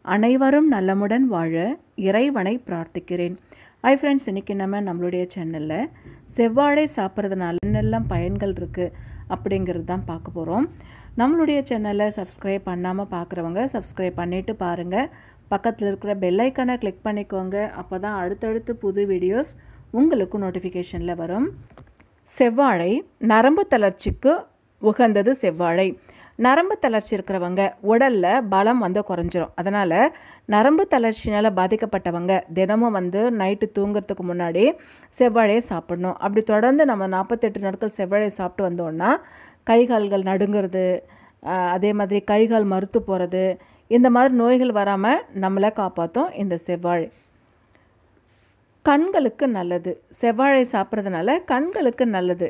அனைவரும் நலமுடன் வாழ இறைவனை பிரார்த்திக்கிறேன் ஹாய் ஃப்ரெண்ட்ஸ் இன்றைக்கி நம்ம நம்மளுடைய சேனலில் செவ்வாழை சாப்பிட்றதுனால என்னெல்லாம் பயன்கள் இருக்குது அப்படிங்கிறது தான் பார்க்க போகிறோம் நம்மளுடைய சேனலை சப்ஸ்கிரைப் பண்ணாமல் பார்க்குறவங்க சப்ஸ்கிரைப் பண்ணிவிட்டு பாருங்கள் பக்கத்தில் இருக்கிற பெல் ஐக்கானை கிளிக் பண்ணிக்கோங்க அப்போ தான் அடுத்தடுத்து புது வீடியோஸ் உங்களுக்கு நோட்டிஃபிகேஷனில் வரும் செவ்வாழை நரம்பு தளர்ச்சிக்கு உகந்தது செவ்வாழை நரம்பு தளர்ச்சி இருக்கிறவங்க உடலில் பலம் வந்து குறைஞ்சிரும் அதனால் நரம்பு தளர்ச்சினால் பாதிக்கப்பட்டவங்க தினமும் வந்து நைட்டு தூங்குறதுக்கு முன்னாடி செவ்வாழையை சாப்பிடணும் அப்படி தொடர்ந்து நம்ம நாற்பத்தெட்டு நாட்கள் செவ்வாழை சாப்பிட்டு வந்தோன்னா கை கால்கள் நடுங்கிறது ஆஹ், அதே மாதிரி கை கால் மறுத்து போகிறது இந்த மாதிரி நோய்கள் வராமல் நம்மளை காப்பாற்றும் இந்த செவ்வாழை கண்களுக்கு நல்லது செவ்வாழை சாப்பிட்றதுனால கண்களுக்கு நல்லது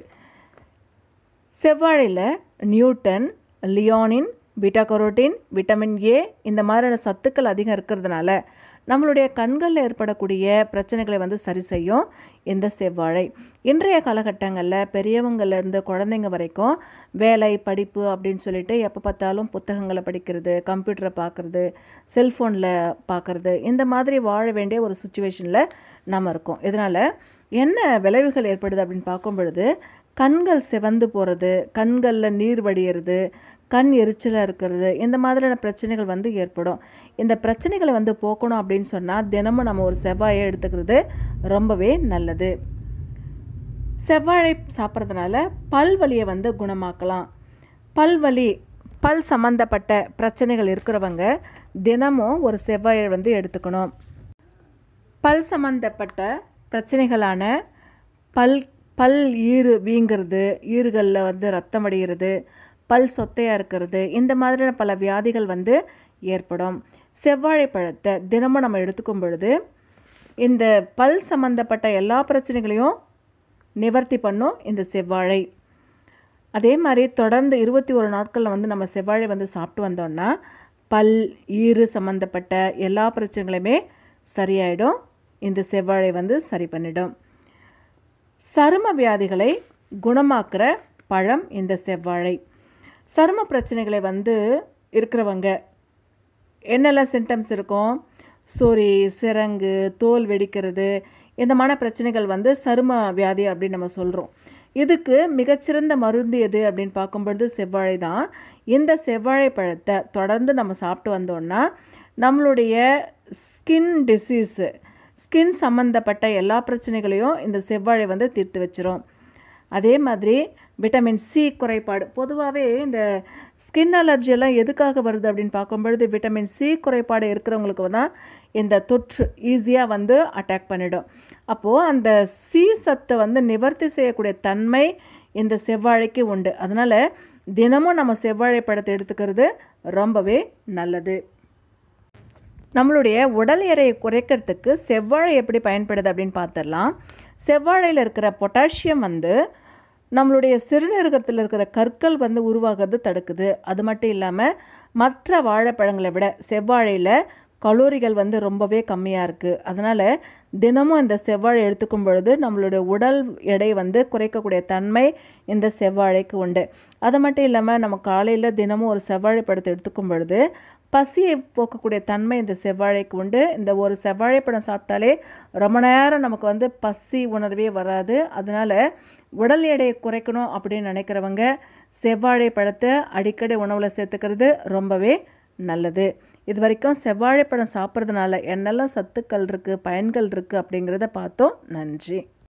செவ்வாழையில் நியூட்டன் லியோனின் பீட்டா கரோட்டின் விட்டமின் ஏ இந்த மாதிரியான சத்துக்கள் அதிகம் இருக்கிறதுனால நம்மளுடைய கண்களில் ஏற்படக்கூடிய பிரச்சனைகளை வந்து சரி செய்யும் இந்த செவ்வாழை இன்றைய காலகட்டங்களில் பெரியவங்கள்லேருந்து குழந்தைங்க வரைக்கும் வேலை படிப்பு அப்படின்னு சொல்லிட்டு எப்போ பார்த்தாலும் புத்தகங்களை படிக்கிறது கம்ப்யூட்டரை பார்க்குறது செல்ஃபோனில் பார்க்குறது இந்த மாதிரி வாழ வேண்டிய ஒரு சுச்சுவேஷனில் நம்ம இருக்கோம் இதனால் என்ன விளைவுகள் ஏற்படுது அப்படின்னு பார்க்கும் பொழுது கண்கள் சிவந்து போகிறது கண்களில் நீர் வடியிறது கண் எரிச்சலாக இருக்கிறது இந்த மாதிரியான பிரச்சனைகள் வந்து ஏற்படும் இந்த பிரச்சனைகளை வந்து போக்கணும் அப்படின்னு சொன்னால் தினமும் நம்ம ஒரு செவ்வாயை எடுத்துக்கிறது ரொம்பவே நல்லது செவ்வாழை சாப்பிட்றதுனால பல்வலியை வந்து குணமாக்கலாம் பல்வலி பல் சம்மந்தப்பட்ட பிரச்சனைகள் இருக்கிறவங்க தினமும் ஒரு செவ்வாழை வந்து எடுத்துக்கணும் பல் சம்மந்தப்பட்ட பிரச்சனைகளான பல் பல் ஈறு வீங்கிறது ஈறுகளில் வந்து ரத்தம் அடைகிறது பல் சொத்தையாக இருக்கிறது இந்த மாதிரியான பல வியாதிகள் வந்து ஏற்படும் செவ்வாழை பழத்தை தினமும் நம்ம எடுத்துக்கும் பொழுது இந்த பல் சம்மந்தப்பட்ட எல்லா பிரச்சனைகளையும் நிவர்த்தி பண்ணும் இந்த செவ்வாழை அதே மாதிரி தொடர்ந்து இருபத்தி ஒரு நாட்களில் வந்து நம்ம செவ்வாழை வந்து சாப்பிட்டு வந்தோம்னா பல் ஈறு சம்மந்தப்பட்ட எல்லா பிரச்சனைகளுமே சரியாயிடும் இந்த செவ்வாழை வந்து சரி பண்ணிடும் சரும வியாதிகளை குணமாக்குற பழம் இந்த செவ்வாழை சரும பிரச்சனைகளை வந்து இருக்கிறவங்க என்னெல்லாம் சிம்டம்ஸ் இருக்கும் சொறி சிரங்கு தோல் வெடிக்கிறது இந்த மாதிரி பிரச்சனைகள் வந்து சரும வியாதி அப்படின்னு நம்ம சொல்கிறோம் இதுக்கு மிகச்சிறந்த மருந்து எது அப்படின்னு பார்க்கும்பொழுது செவ்வாழை தான் இந்த செவ்வாழை பழத்தை தொடர்ந்து நம்ம சாப்பிட்டு வந்தோம்னா நம்மளுடைய ஸ்கின் டிசீஸு ஸ்கின் சம்மந்தப்பட்ட எல்லா பிரச்சனைகளையும் இந்த செவ்வாழை வந்து தீர்த்து வச்சிரும் அதே மாதிரி விட்டமின் சி குறைபாடு பொதுவாகவே இந்த ஸ்கின் அலர்ஜி எல்லாம் எதுக்காக வருது அப்படின்னு பார்க்கும்பொழுது விட்டமின் சி குறைபாடு இருக்கிறவங்களுக்கு தான் இந்த தொற்று ஈஸியாக வந்து அட்டாக் பண்ணிடும் அப்போது அந்த சி சத்தை வந்து நிவர்த்தி செய்யக்கூடிய தன்மை இந்த செவ்வாழைக்கு உண்டு அதனால் தினமும் நம்ம செவ்வாழை பழத்தை எடுத்துக்கிறது ரொம்பவே நல்லது நம்மளுடைய உடல் எடையை குறைக்கிறதுக்கு செவ்வாழை எப்படி பயன்படுது அப்படின்னு பார்த்துடலாம் செவ்வாழையில் இருக்கிற பொட்டாசியம் வந்து நம்மளுடைய சிறுநீரகத்தில் இருக்கிற கற்கள் வந்து உருவாகிறது தடுக்குது அது மட்டும் இல்லாமல் மற்ற வாழைப்பழங்களை விட செவ்வாழையில் கலோரிகள் வந்து ரொம்பவே கம்மியாக இருக்குது அதனால் தினமும் இந்த செவ்வாழை எடுத்துக்கும் பொழுது நம்மளுடைய உடல் எடை வந்து குறைக்கக்கூடிய தன்மை இந்த செவ்வாழைக்கு உண்டு அது மட்டும் இல்லாமல் நம்ம காலையில் தினமும் ஒரு செவ்வாழை பழத்தை எடுத்துக்கும் பொழுது பசியை போக்கக்கூடிய தன்மை இந்த செவ்வாழைக்கு உண்டு இந்த ஒரு செவ்வாழை பழம் சாப்பிட்டாலே ரொம்ப நேரம் நமக்கு வந்து பசி உணர்வே வராது அதனால் உடல் எடையை குறைக்கணும் அப்படின்னு நினைக்கிறவங்க செவ்வாழை பழத்தை அடிக்கடி உணவில் சேர்த்துக்கிறது ரொம்பவே நல்லது இது வரைக்கும் செவ்வாழைப்பழம் சாப்பிட்றதுனால என்னெல்லாம் சத்துக்கள் இருக்குது பயன்கள் இருக்குது அப்படிங்கிறத பார்த்தோம் நன்றி